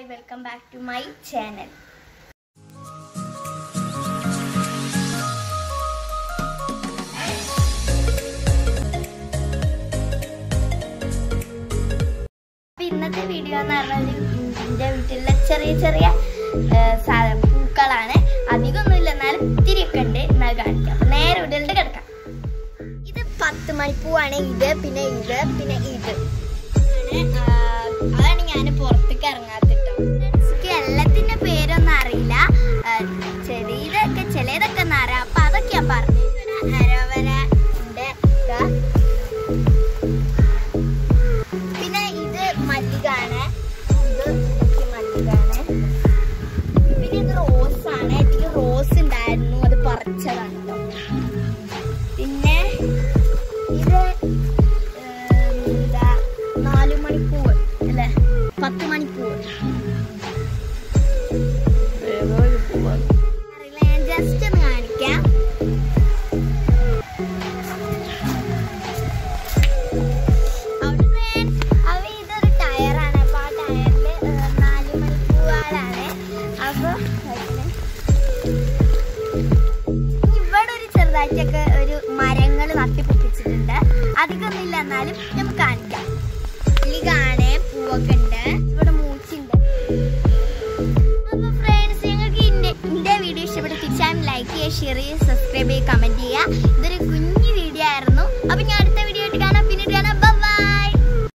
Welcome back to my channel ഇന്നത്തെ video എന്ന് പറഞ്ഞാൽ എൻ്റെ വീട്ടിലെ ചെറിയ ചെറിയ ആ, സാധനം പൂക്കളാണ് അധികമൊന്നുമില്ല എന്നാലും ഇത്തിരിയൊക്കെ ഉണ്ട് എന്നാൽ കാണിക്കാം അപ്പൊ നേരെ വീട്ടിലോട്ട് കിടക്കാം ഇത് പത്ത് മണിപ്പൂവാണ് ഇത് പിന്നെ ഇത് പിന്നെ ഇത് ആണ്, ആ, അതാണ് ഞാൻ പുറത്തേക്ക് ഇറങ്ങാത്തിട്ടോ എനിക്ക് എല്ലാത്തിന്റെ പേരൊന്നും അറിയില്ല ആ, ചെറിയതൊക്കെ ചിലതൊക്കെ ഒന്ന് അറിയാം അപ്പൊ അതൊക്കെ ഞാൻ പറഞ്ഞു അരവര ഉണ്ട് ഇതാ. പിന്നെ ഇത് മല്ലികാണ് ഇത് ഇതൊക്കെ മല്ലികാണ് പിന്നെ ഇത് റോസ് ആണ് ഇതിൽ റോസ് ഉണ്ടായിരുന്നു അത് പറിച്ചതാണ് ട്ടോ. പിന്നെ ഇത് ഏം, എന്താ നാലു മണിപ്പൂവ് അല്ലേ പത്ത് മണിപ്പൂവ് അറിയില്ല ഞാൻ ജസ്റ്റ് ഒന്ന് കാണിക്കാം അവിടെ അവ ഇതൊരു ടയറാണ് അപ്പൊ ആ ടയറില് നാല് മണിപ്പൂവാലാണ് അപ്പൊ അതിന് ഇവിടെ ഒരു ചെറുതായിട്ടൊക്കെ ഒരു മരങ്ങൾ നട്ടിപ്പിടിച്ചിട്ടുണ്ട് അധികമൊന്നുമില്ല എന്നാലും നമുക്ക് കാണിക്കാം ഇലികാണ് പൂവൊക്കെ ഉണ്ട് ഇവിടെ മൂച്ചുണ്ട് അപ്പൊ ഫ്രണ്ട്സ് നിങ്ങൾക്ക് ഇന്റെ ഇന്റെ വീഡിയോ ഇഷ്ടപ്പെട്ട് തീർച്ചയായും ലൈക്ക് ചെയ്യുക ഷെയർ ചെയ്യുക സബ്സ്ക്രൈബ് ചെയ്യുക കമന്റ് ചെയ്യുക ഇതൊരു കുഞ്ഞു